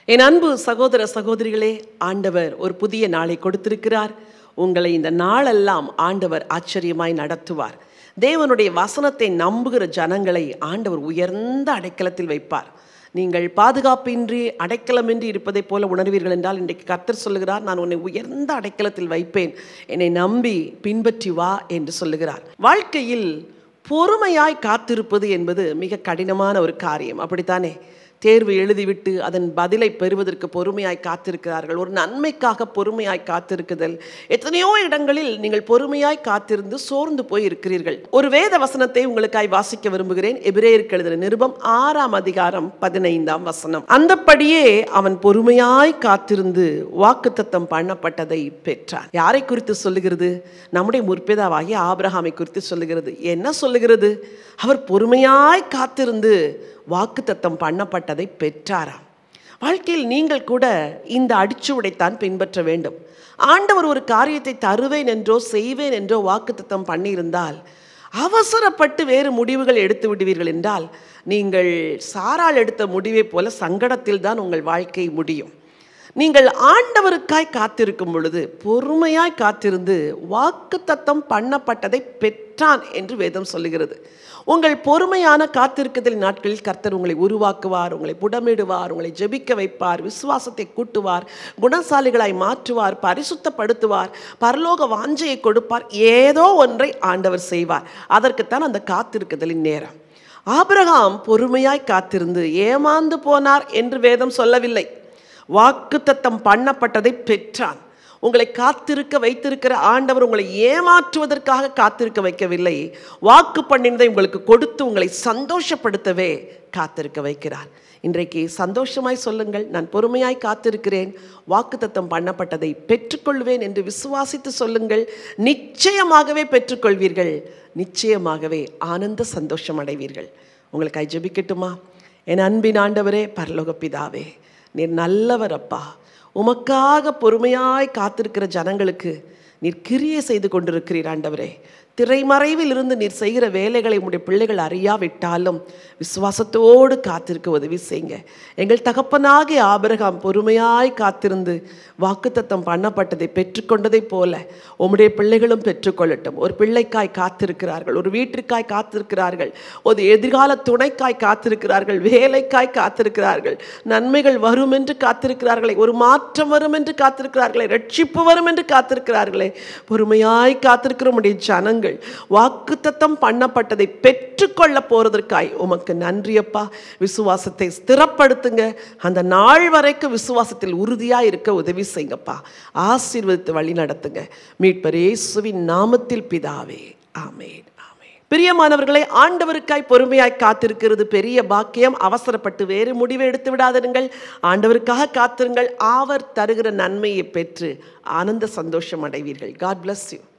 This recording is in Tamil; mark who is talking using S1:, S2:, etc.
S1: என் அன்பு சகோதர சகோதரிகளே ஆண்டவர் ஒரு புதிய நாளை கொடுத்திருக்கிறார் உங்களை இந்த நாளெல்லாம் ஆண்டவர் ஆச்சரியமாய் நடத்துவார் தேவனுடைய வசனத்தை நம்புகிற ஜனங்களை ஆண்டவர் உயர்ந்த அடைக்கலத்தில் வைப்பார் நீங்கள் பாதுகாப்பின்றி அடைக்கலமின்றி இருப்பதைப் போல உணர்வீர்கள் என்றால் இன்றைக்கு கர்த்தர் சொல்லுகிறார் நான் உன்னை உயர்ந்த அடைக்கலத்தில் வைப்பேன் என்னை நம்பி பின்பற்றி வா என்று சொல்லுகிறார் வாழ்க்கையில் பொறுமையாய் காத்திருப்பது என்பது மிக கடினமான ஒரு காரியம் அப்படித்தானே தேர்வு எழுதிவிட்டு அதன் பதிலை பெறுவதற்கு பொறுமையாய் காத்திருக்கிறார்கள் ஒரு நன்மைக்காக பொறுமையாய் காத்திருக்குதல் எத்தனையோ இடங்களில் நீங்கள் பொறுமையாய் காத்திருந்து சோர்ந்து போய் இருக்கிறீர்கள் ஒரு வேத வசனத்தை உங்களுக்காய் வாசிக்க விரும்புகிறேன் எபிரேயருக்கு எழுதின நிருபம் ஆறாம் அதிகாரம் பதினைந்தாம் வசனம் அந்தப்படியே அவன் பொறுமையாய் காத்திருந்து வாக்குத்தத்தம் பண்ணப்பட்டதை பெற்றான் யாரை குறித்து சொல்லுகிறது நம்முடைய முற்பிதாவாகிய ஆபிரகாமை குறித்து சொல்லுகிறது என்ன சொல்லுகிறது அவர் பொறுமையாய் காத்திருந்து வாக்குத்தத்தம் பண்ணப்பட்டதை பெற்றாராம் வாழ்க்கையில் நீங்கள் கூட இந்த அடிச்சுவடைத்தான் பின்பற்ற வேண்டும் ஆண்டவர் ஒரு காரியத்தை தருவேன் என்றோ செய்வேன் என்றோ வாக்குத்தத்தம் பண்ணியிருந்தால் அவசரப்பட்டு வேறு முடிவுகள் எடுத்து விடுவீர்கள் என்றால் நீங்கள் சாரால் எடுத்த முடிவைப் போல சங்கடத்தில் தான் உங்கள் வாழ்க்கை முடியும் நீங்கள் ஆண்டவருக்காய் காத்திருக்கும் பொழுது பொறுமையாய் காத்திருந்து வாக்குத்தத்தம் பண்ணப்பட்டதை பெற்றான் என்று வேதம் சொல்லுகிறது உங்கள் பொறுமையான காத்திருக்குதல் நாட்களில் கர்த்தர் உங்களை உருவாக்குவார் உங்களை புடமிடுவார் உங்களை ஜெபிக்க வைப்பார் விசுவாசத்தை கூட்டுவார் குணசாலிகளாய் மாற்றுவார் பரிசுத்தப்படுத்துவார் பரலோக வாஞ்சையை கொடுப்பார் ஏதோ ஒன்றை ஆண்டவர் செய்வார் அதற்குத்தான் அந்த காத்திருக்குதலின் நேரம் ஆபிரகாம் பொறுமையாய் காத்திருந்து ஏமாந்து போனார் என்று வேதம் சொல்லவில்லை வாக்குத்தத்தம் பண்ணப்பட்டதை பெற்றான் உங்களை காத்திருக்க வைத்திருக்கிற ஆண்டவர் உங்களை ஏமாற்றுவதற்காக காத்திருக்க வைக்கவில்லை வாக்கு பண்ணினதை உங்களுக்கு கொடுத்து உங்களை சந்தோஷப்படுத்தவே காத்திருக்க வைக்கிறார் இன்றைக்கு சந்தோஷமாய் சொல்லுங்கள் நான் பொறுமையாய் காத்திருக்கிறேன் வாக்குத்தத்தம் பண்ணப்பட்டதை பெற்றுக்கொள்வேன் என்று விசுவாசித்து சொல்லுங்கள் நிச்சயமாகவே பெற்றுக்கொள்வீர்கள் நிச்சயமாகவே ஆனந்த சந்தோஷம் அடைவீர்கள் உங்களுக்கு ஜெபிக்கட்டுமா என் அன்பின் ஆண்டவரே பரலோக பிதாவே நீர் நல்லவர் அப்பா உமக்காக பொறுமையாய் காத்திருக்கிற ஜனங்களுக்கு நீர் கிரியை செய்து கொண்டிருக்கிறீர் ஆண்டவரே திரைமறைவில் இருந்து நீர் செய்கிற வேலைகளை உடைய பிள்ளைகள் அறியாவிட்டாலும் விசுவாசத்தோடு காத்திருக்க உதவி செய்யுங்க எங்கள் தகப்பனாகிய ஆபிரகாம் பொறுமையாய் காத்திருந்து வாக்குத்தத்தம் பண்ணப்பட்டதை பெற்றுக்கொண்டதைப் போல உம்முடைய பிள்ளைகளும் பெற்றுக்கொள்ளட்டும் ஒரு பிள்ளைக்காய் காத்திருக்கிறார்கள் ஒரு வீட்டிற்காய் காத்திருக்கிறார்கள் ஒரு எதிர்கால துணைக்காய் காத்திருக்கிறார்கள் வேலைக்காய் காத்திருக்கிறார்கள் நன்மைகள் வரும் என்று காத்திருக்கிறார்களே ஒரு மாற்றம் வரும் என்று காத்திருக்கிறார்களே ரட்சிப்பு வரும் என்று காத்திருக்கிறார்களே பொறுமையாய் காத்திருக்கிற உடைய ஜனங்கள் வாக்குத்தத்தம் பண்ணப்பட்டதை பெற்றுக்கொள்ள போறதற்காய் உமக்கு நன்றியப்பா விசுவாசத்தை ஸ்திரப்படுத்துங்க அந்த நாள் வரைக்கும் விசுவாசத்தில் உறுதியா இருக்க உதவி செய்யுங்கப்பா ஆசீர்வதித்து வழி நடத்துங்க மீட்பர் இயேசுவின் நாமத்தில் பிதாவே ஆமேன் பிரியமானவர்களை ஆண்டவருக்காய் பொறுமையாய் காத்திருக்கிறது பெரிய பாக்கியம் அவசரப்பட்டு வேறு முடிவை எடுத்து விடாதிருங்கள் ஆண்டவருக்காக காத்திருங்கள் அவர் தருகிற நன்மையை பெற்று ஆனந்த சந்தோஷம் அடைவீர்கள் காட் bless யூ